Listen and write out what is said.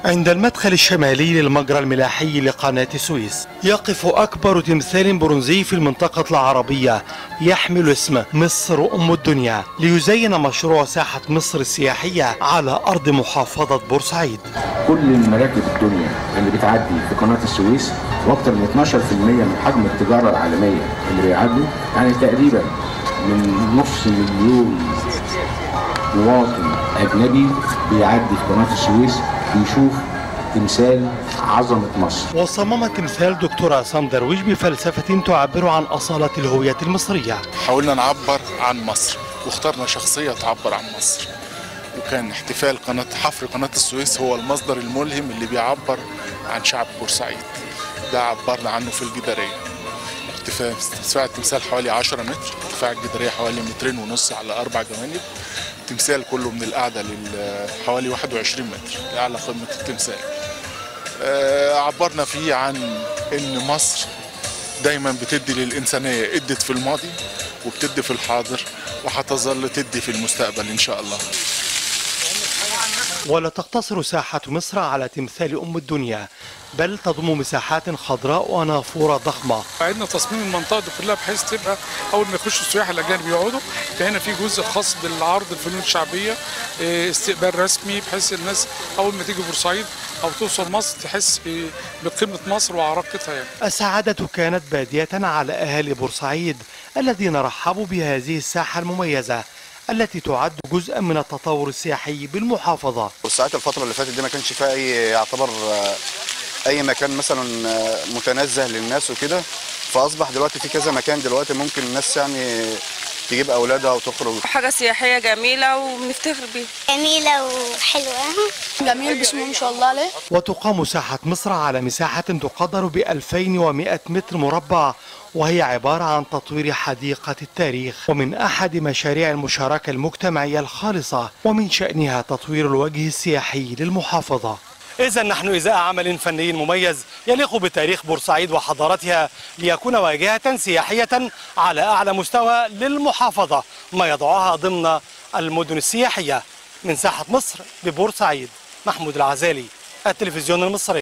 عند المدخل الشمالي للمجرى الملاحي لقناة السويس يقف أكبر تمثال برونزي في المنطقة العربية يحمل اسم مصر أم الدنيا ليزين مشروع ساحة مصر السياحية على أرض محافظة بورسعيد كل المراكب الدنيا اللي بتعدي في قناة السويس واكثر من 12% من حجم التجارة العالمية اللي بيعدوا يعني تقريبا من نص مليون مواطن أجنبي بيعدي في قناة السويس بيشوف تمثال عظمة مصر وصمم تمثال دكتور عصام درويش بفلسفة تعبر عن أصالة الهوية المصرية حاولنا نعبر عن مصر واخترنا شخصية تعبر عن مصر وكان احتفال قناة حفر قناة السويس هو المصدر الملهم اللي بيعبر عن شعب بورسعيد ده عبرنا عنه في الجدارية ارتفاع ارتفاع التمثال حوالي 10 متر ارتفاع الجدارية حوالي مترين ونص على أربع جوانب التمثال كله من القاعدة لحوالي 21 متر لأعلى قمة التمثال آه، عبرنا فيه عن ان مصر دايما بتدي للإنسانية ادت في الماضي وبتدي في الحاضر وهتظل تدي في المستقبل إن شاء الله ولا تقتصر ساحة مصر على تمثال أم الدنيا بل تضم مساحات خضراء ونافورة ضخمة عندنا تصميم المنطقه دي كلها بحيث تبقى اول ما يخشوا السياح الاجانب يقعدوا فهنا في جزء خاص بالعرض الفنون الشعبيه إيه، استقبال رسمي بحيث الناس اول ما تيجي بورسعيد او توصل مصر تحس ب- بقيمه مصر وعراقتها يعني السعادة كانت بادية على أهالي بورسعيد الذين رحبوا بهذه الساحة المميزة التي تعد جزءا من التطور السياحي بالمحافظة والساعات الفترة اللي فاتت دي ما كانش فيها أي يعتبر آه، أي مكان مثلا آه، متنزه للناس وكده فأصبح دلوقتي في كذا مكان دلوقتي ممكن الناس يعني تجيب أولادها وتخرج حاجة سياحية جميلة وبنفتخر بيها جميلة وحلوة جميل بسم الله ما شاء الله عليه وتقام ساحة مصر على مساحة تقدر ب 2100 متر مربع وهي عبارة عن تطوير حديقة التاريخ ومن أحد مشاريع المشاركة المجتمعية الخالصة ومن شأنها تطوير الوجه السياحي للمحافظة إذا نحن إزاء عمل فني مميز يليق بتاريخ بورسعيد وحضارتها ليكون واجهة سياحية على أعلى مستوى للمحافظة ما يضعها ضمن المدن السياحية من ساحة مصر ببورسعيد محمود العزالي التلفزيون المصري